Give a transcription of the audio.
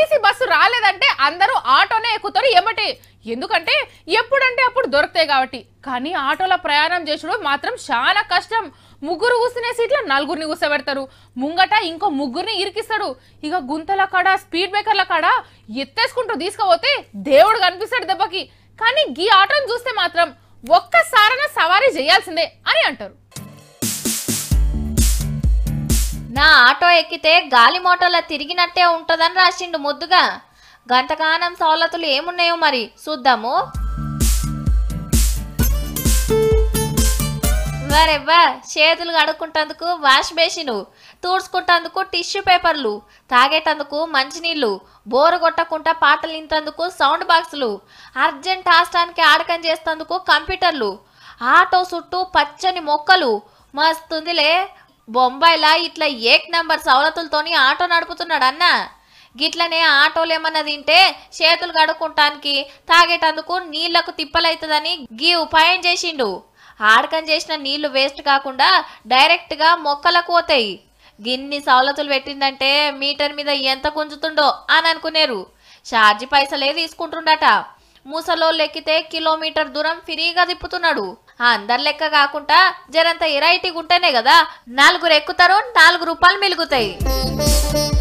RTC bus రాలేదంటే అందరూ ఆటోనే ఎక్కుతారు ఎమ్మటే ఎందుకంటే ఎప్పుడంటే అప్పుడు దొరుకుతాయి కాబట్టి కానీ ఆటోలో ప్రయాణం చేసుడు మాత్రం చాలా కష్టం ముగ్గురు కూర్చునే సీట్లో నలుగురిని కూర్చోబెడతారు ముంగట ఇంకో ముగ్గురిని ఇరికిస్తాడు ఇక గుంతల కాడ స్పీడ్ బ్రేకర్ల కాడ ఎత్తేసుకుంటూ తీసుకుపోతే దేవుడు కనిపిస్తాడు దెబ్బకి కానీ గీ ఆటోని చూస్తే మాత్రం ఒక్కసారైనా సవారీ చేయాల్సిందే అని అంటారు నా ఆటో ఎక్కితే గాలి మోటార్ల తిరిగినట్టే ఉంటదని రాసిండు ముద్దుగా గంతకానం సవలతులు ఏమున్నాయో మరి చూద్దాము వరెవ్వా చేతులు కడుక్కుంటందుకు వాష్ బేసిను తూడ్చుకుంటందుకు టిష్యూ పేపర్లు తాగేటందుకు మంచినీళ్ళు బోరు కొట్టకుండా పాటలు వింటందుకు సౌండ్ బాక్సులు అర్జెంట్ హాస్టానికి ఆడకం చేస్తందుకు కంప్యూటర్లు ఆటో చుట్టూ పచ్చని మొక్కలు మస్తుందిలే బొంబాయిలా ఇట్లా ఏక్ నంబర్ సవలతులతోని ఆటో నడుపుతున్నాడు అన్న గిట్లనే ఆటోలు ఏమన్నా తింటే చేతులు కడుక్కుంటానికి తాగేటందుకు నీళ్లకు తిప్పలైతుందని గీ ఉపాయం చేసిండు ఆడకం చేసిన నీళ్లు వేస్ట్ కాకుండా డైరెక్ట్ గా మొక్కలకు పోతాయి గిన్ని సవలతులు పెట్టిందంటే మీటర్ మీద ఎంత గుంజుతుండో అని అనుకునేరు ఛార్జీ పైసలే తీసుకుంటుండట ముసలోళ్ళు ఎక్కితే కిలోమీటర్ దూరం ఫ్రీగా తిప్పుతున్నాడు అందరి లెక్క కాకుండా జరంత ఇరైటీ ఉంటేనే కదా నలుగురు ఎక్కుతారు నాలుగు రూపాయలు మిలుగుతాయి